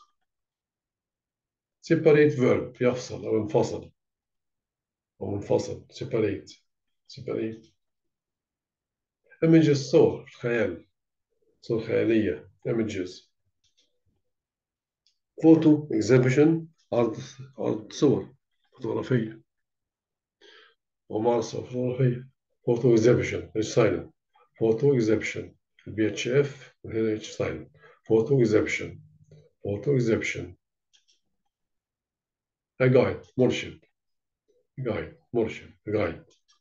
separate verb يفصل أو انفصل أو منفصل separate separate images صور خيال صور خيالية images photo exhibition عرض عرض صور فوتوغرافية ومعرض صور فوتوغرافية photo exhibition is silent photo exhibition البي اتش اف وهنا اتش silent photo exhibition photo exhibition a guide مرشد guide مرشد guide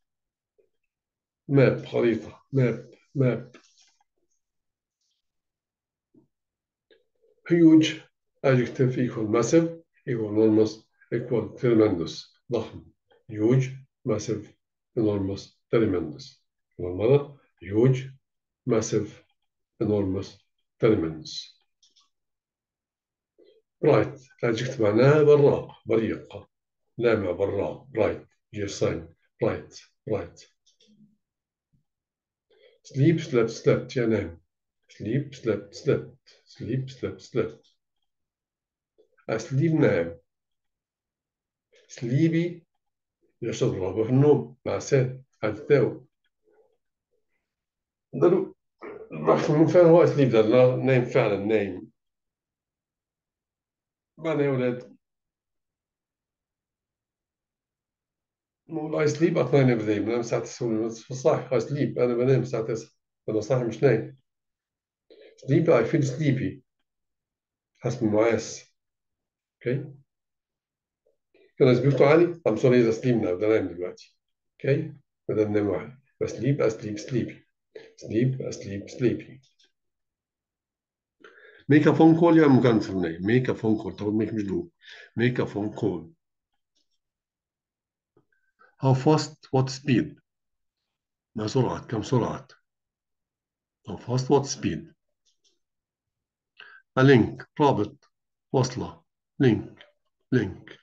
map خريطة map map huge adjective equal massive equal enormous equal tremendous ضخم huge massive enormous tremendous والمرة huge massive enormous tremendous bright adjective معناها براق بريق لامع براق bright your sign bright bright sleep slept slept ينام sleep slept slept sleep slept slept أسليب نام سليبي يشرب رغبة في النوم مع سات هتتاو ضرو البحث من فعلا هو أسليب ده نايم فعلا نايم بعد يا ولاد نقول I sleep at 9 every day بنام الساعة 9 صح I sleep أنا بنام الساعة 9 أنا صاحي مش نايم sleepy I feel sleepy حسب المعاس اوكي كده سبيرتو عالي I'm sorry ده sleep now ده نايم دلوقتي اوكي بدل ننام واحد بس sleep asleep sleepy sleep asleep sleepy make a phone call يعني مكالمة تليفونية make a phone call طب make مش do make a phone call how fast what speed ما سرعة كم سرعة how fast what speed a link رابط وصلة link link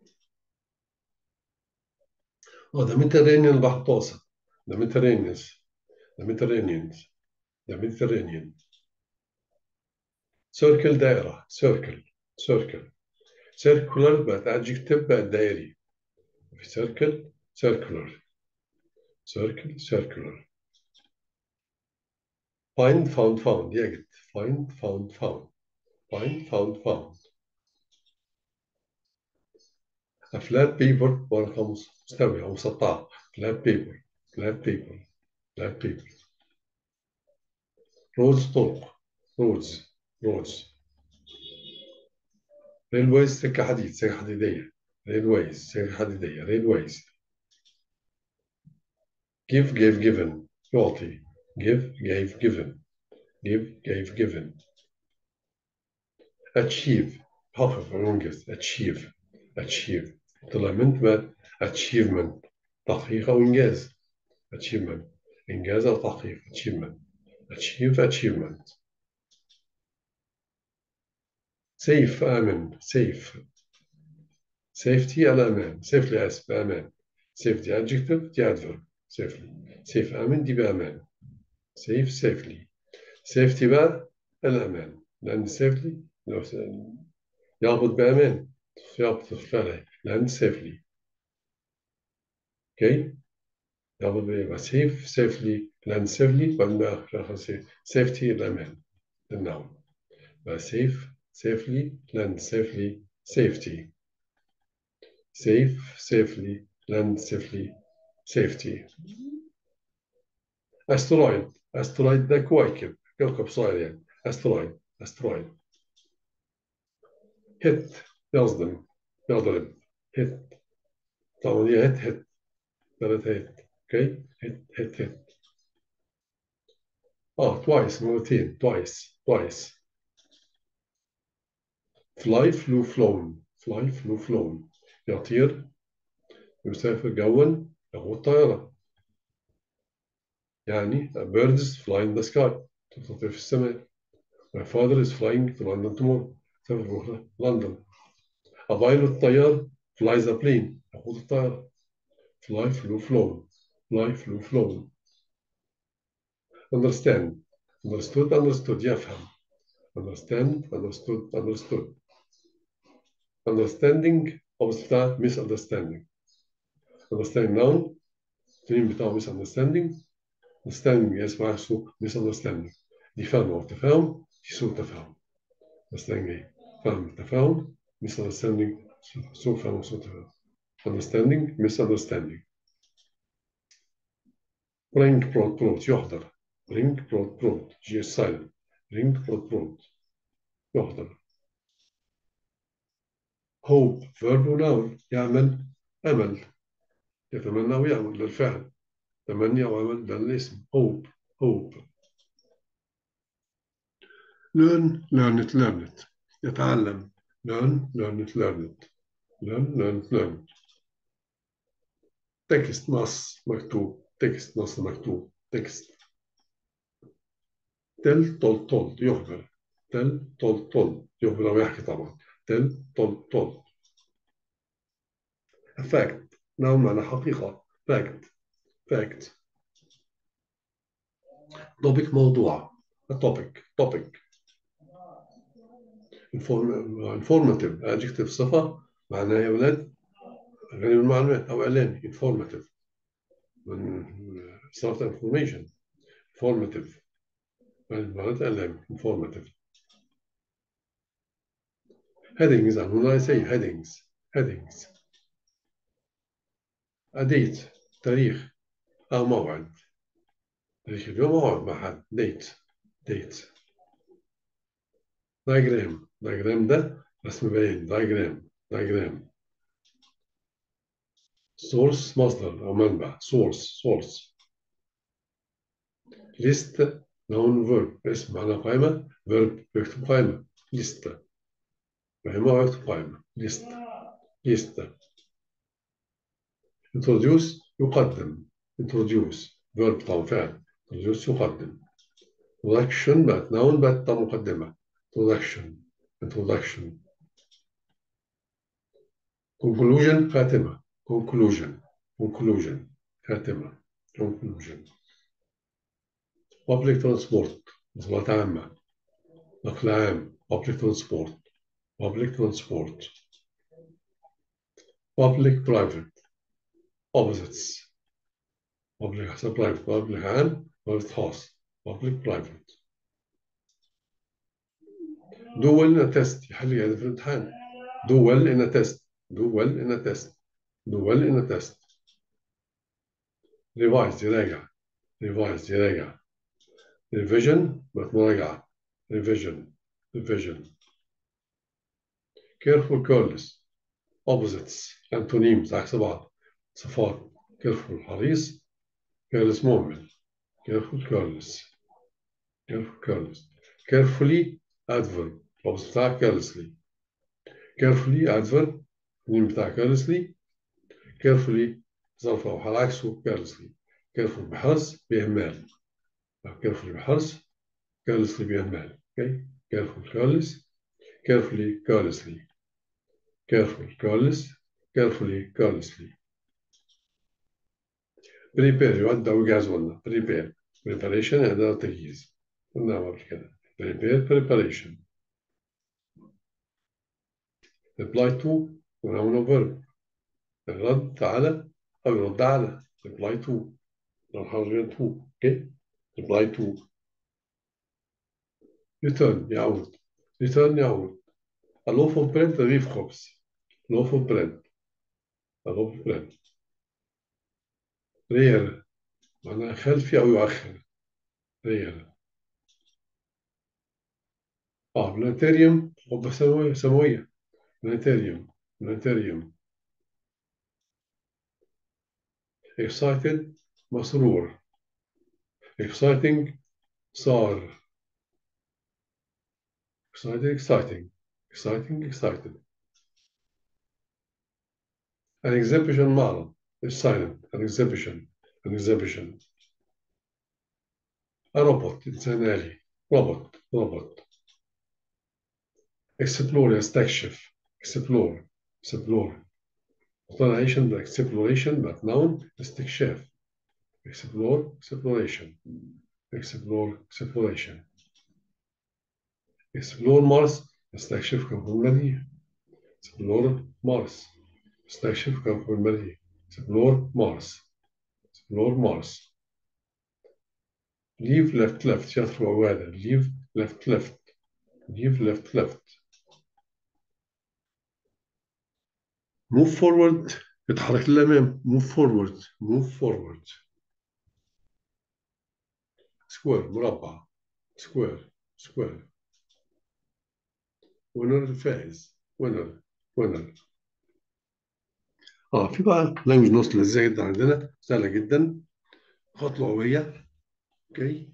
اه ده ميديترينيان البحر المتوسط ده ميديترينيانز ده ميديترينيانز ده ميديترينيان سيركل دائرة سيركل سيركل سيركولر بقت adjective بقت دائري في سيركل سيركولر سيركل سيركولر find found found يجد find found found find found found a flat paper ورقة مستوية أو مسطحة flat paper flat paper flat paper roads طرق roads roads railways سكة حديد سكة حديدية railways سكة حديدية railways give gave given يعطي give gave given give gave given achieve حقق أو ينجز achieve achieve طلع من بقى achievement تحقيق أو إنجاز achievement إنجاز أو تحقيق achievement achieve achievement safe آمن safe safety الأمان safely أسف أمان safety adjective دي adverb safely safe آمن دي بأمان safe safely safety بقى الأمان لأن safely لو يهبط بأمان يهبط فعلا لأن safely اوكي يهبط بأمان safe safely لأن safely بعدين بقى في الآخر safety الأمان النوم بقى safe safely land safely safety safe safely land safely safety asteroid asteroid ده كواكب كوكب صغير يعني asteroid asteroid hit يصدم يضرب hit طبعا هي hit hit ثلاثة hit اوكي hit hit hit اه twice مرتين twice twice fly flew flown fly flew flown يطير يسافر جوا يقود طائرة يعني birds fly in the sky تطير في السماء my father is flying to London tomorrow سافر بكرة لندن a pilot طيار flies a plane يقود الطائرة fly flew flown fly flew flown understand understood understood يفهم understand understood understood understanding opposite بتاع misunderstanding understanding noun التنين بتاعه misunderstanding understanding يسمع سوء misunderstanding دي فهم أو تفاهم دي سوء تفاهم understanding إيه؟ فهم تفاهم misunderstanding سوء فهم وسوء تفاهم understanding misunderstanding bring brought brought يحضر bring brought brought G is silent bring brought brought يحضر hope verb noun يعمل أمل يتمنى ويعمل للفعل تمني أو عمل ده الاسم hope hope learn learn it learn it يتعلم learn learn it learn it learn learn it learn it text نص مكتوب text نص مكتوب text tell told told يخبر tell told told يخبر أو يحكي طبعا tell told told a fact نعم معنى حقيقة fact fact topic موضوع a topic topic Inform- informative adjective صفة معناها يا ولاد غني بالمعلومات أو إعلامي informative من صارت information informative معناتها إعلامي informative headings and when I say headings headings a date تاريخ أو موعد تاريخ اليوم موعد مع حد date date diagram diagram ده رسم بيان diagram diagram source مصدر أو منبع source source list noun verb اسم معنى قائمة verb يكتب قائمة list قائمة ويكتب قائمة list list introduce يقدم introduce verb طبعا فعل introduce يقدم introduction بقت noun بقت طبعا مقدمة introduction introduction conclusion خاتمة conclusion conclusion خاتمة conclusion public transport مواصلات عامة نقل عام public transport public transport public private opposites public حسب private public عام private خاص public private do well in a test يحل يعني في الامتحان do well in a test do well in a test do well in a test revise يراجع revise يراجع revision بقت مراجعة revision revision careful careless opposites antonyms عكس بعض صفات careful حريص careless مهمل careful careless careful careless carefully adverb opposite بتاع carelessly carefully adverb النيم بتاع carelessly carefully ظرف أو حال عكسه carelessly careful بحرص بإهمال carefully بحرص carelessly بإهمال okay careful careless carefully carelessly careful careless carefully carelessly بريبير يعد أو يجهز قلنا بريبير بريباريشن يعني ده تجهيز قلنا قبل كده بريبير بريباريشن reply to noun or verb الرد على أو يرد على reply to لو حرفيا to okay reply to return يعود return يعود a loaf of bread رغيف خبز loaf of bread a loaf of bread rear معناها خلفي أو يؤخر rear اه بلانتاريوم قبة سماوية سماوية بلانتاريوم بلانتاريوم excited مسرور exciting صار excited exciting exciting excited an exhibition معرض is silent an exhibition an exhibition a robot إنسان آلي robot robot explore يستكشف explore explore exploration ده exploration but noun استكشاف explore exploration explore exploration explore Mars استكشف كوكب المريخ explore Mars استكشف كوكب المريخ explore Mars explore Mars leave left left يطرق أوالا leave left left leave left left move forward يتحرك للأمام move forward move forward square مربع square square winner الفائز winner winner اه في بقى لانجوج نوت لذيذه جدا عندنا سهله جدا خط لغويه اوكي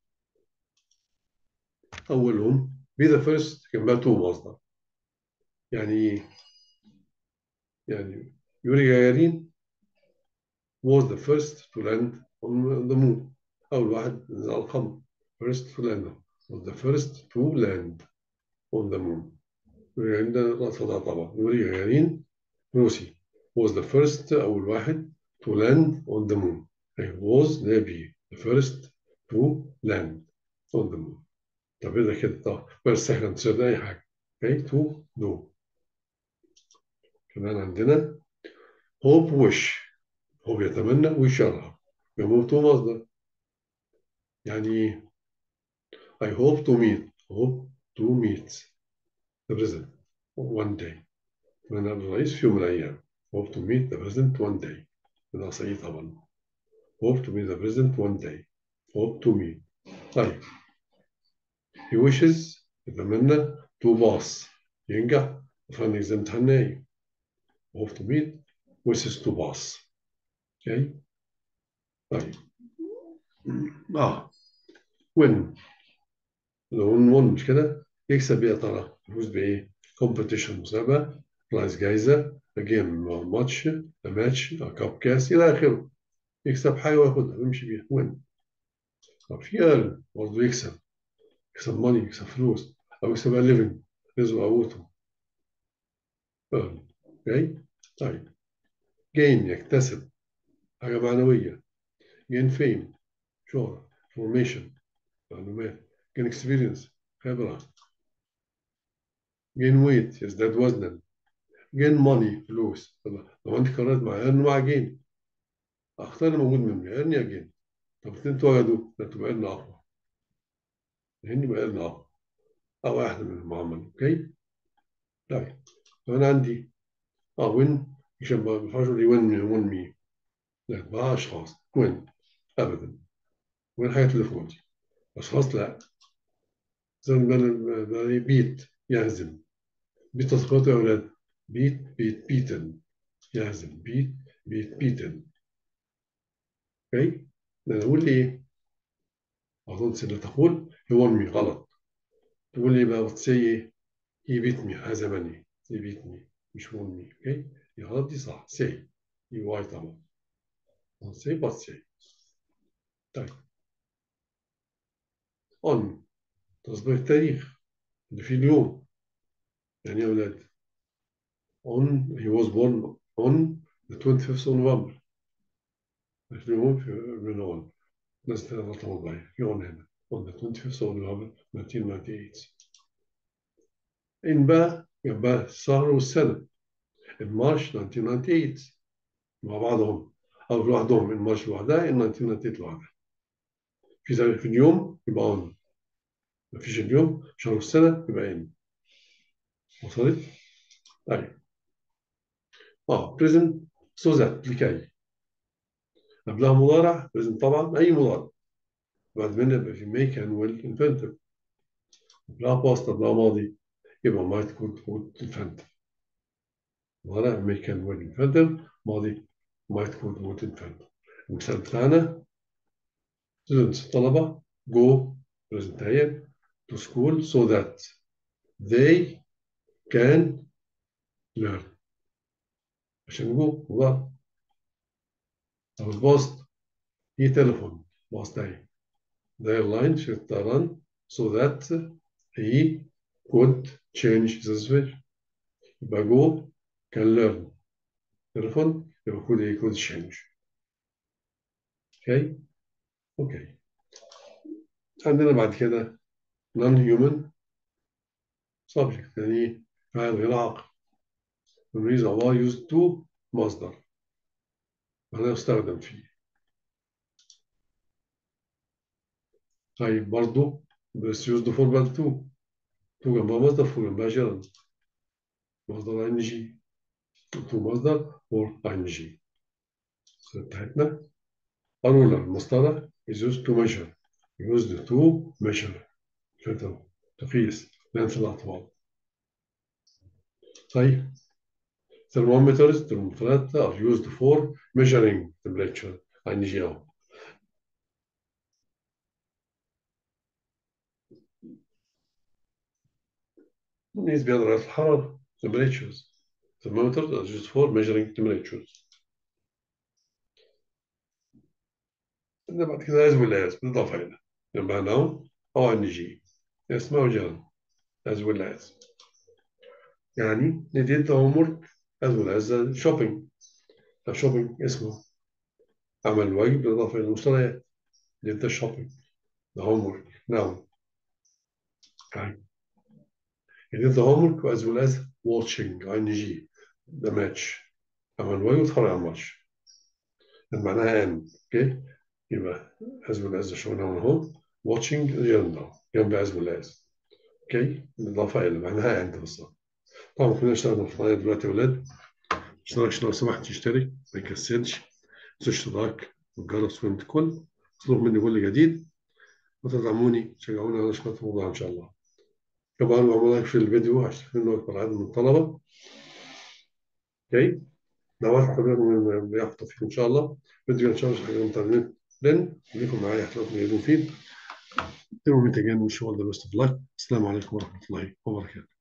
اولهم be the first جنبها تو مصدر يعني ايه؟ يعني يوري جاجارين was the first to land on the moon أول واحد نزل على القمر first to land was the first to land on the moon يوري جاجارين ده رأسها طبعا يوري جاجارين روسي was the first أول واحد to land on the moon أي was ده be the first to land on the moon طب إذا كده طب first second third أي حاجة okay to do كمان عندنا hope wish هو بيتمنى ويشرع يموت مصدر يعني ايه I hope to meet hope to meet the president one day من الرئيس في يوم من الأيام hope to meet the president one day من أصلي طبعا hope to meet the president one day hope to meet طيب he wishes يتمنى to pass ينجح في الامتحان نايم hope to meet wishes to pass okay طيب اه win لو win مش كده يكسب يا ترى يفوز بايه competition مسابقه برايز جايزه جيم ماتش ماتش كاب كاس الى اخره يكسب حاجه وياخدها ويمشي بيها win طب في earn برضه يكسب يكسب ماني يكسب فلوس او يكسب living رزقه او قوته earn اوكي طيب gain يكتسب حاجة معنوية gain fame شهرة formation معلومات gain experience خبرة gain weight يزداد وزنا gain money فلوس لو انت قررت مع earn مع gain اختار اللي موجود مني earn يا gain طب الاثنين توجدوا لا تبقى earn اقوى لان يبقى earn اقوى او واحدة من المعاملة اوكي طيب لو انا عندي اه وين عشان ما ينفعش لي وين وين مي لا مع اشخاص وين ابدا وين الحاجات اللي فوق دي اشخاص لا زي ما بيت يهزم بيت تصفيات يا اولاد بيت بيت بيتن يهزم بيت بيت بيتن اوكي انا اقول لي ايه اظن اللي تقول هو مي غلط تقول لي بقى بتسي ايه he beat me هزمني he beat me مش won me اوكي دي غلط دي صح say دي واي طبعا don't say but say طيب on تصبح التاريخ اللي فيه اليوم يعني يا أولاد on he was born on the 25th of November اليوم في من هون نزلت هذا طبعا في هون هنا on the 25th of November 1998 إن بقى يبقى صاروا السنة in March 1998 مع بعضهم أو لوحدهم in March لوحدها in 1998 لوحدها في ذلك في اليوم يبقى on ما فيش اليوم شهر السنة يبقى in وصلت؟ طيب اه present so that لكي قبلها مضارع present طبعا أي مضارع بعد منها يبقى في make and will infinitive قبلها past قبلها ماضي يبقى might could would infinitive مضارع make and will infinitive ماضي might could would infinitive المثال بتاعنا students طلبة go present هي to school so that they can learn عشان جو مضارع أو البوست هي تليفون بوست هي the airline should run so that he could change the switch يبقى go can learn تليفون يبقى could he could change okay okay عندنا بعد كده non human subject يعني فاعل غير عاقل الريز الله used to مصدر معناه يستخدم فيه طيب برضه بس used for بل to to جنبها مصدر فوق جنبها جرم مصدر ان جي to مصدر for ان جي بتاعتنا أرولا المصطلح is used to measure used to measure كده تقيس لينث الأطوال طيب thermometers thermometers are used for measuring temperature ان جي أهو نقيس بيها درجة الحرارة temperatures thermometers are used for measuring temperatures عندنا بعد كده as well as بالإضافة إلى جنبها noun أو ان جي اسم أو جرم as well as يعني نديت homework as well as shopping shopping اسمه عمل واجب بالإضافة إلى المشتريات نديت shopping the homework noun يعني نديت homework as well as watching ing the match عمل واجب اتفرج على الماتش معناها and اوكي يبقى as well as شو noun اهو watching جنب جنب as well as اوكي بالإضافة إلى معناها and بالظبط طبعا كلنا اشتغلنا في القناة دلوقتي يا ولاد اشتركش لو سمحت تشترك ما يكسلش اشتراك والجرس وانت كل اطلب مني كل جديد وتدعموني تشجعوني على نشاط الموضوع ان شاء الله طبعا بعمل لايك في الفيديو عشان انه اكبر عدد من الطلبه اوكي دعوات كلنا بيحفظ فيه ان شاء الله فيديو ان شاء الله حاجه متعلمين لن خليكم معايا احترافكم جيدين فيه تمام تجانب ان شاء الله the best of luck السلام عليكم ورحمه الله وبركاته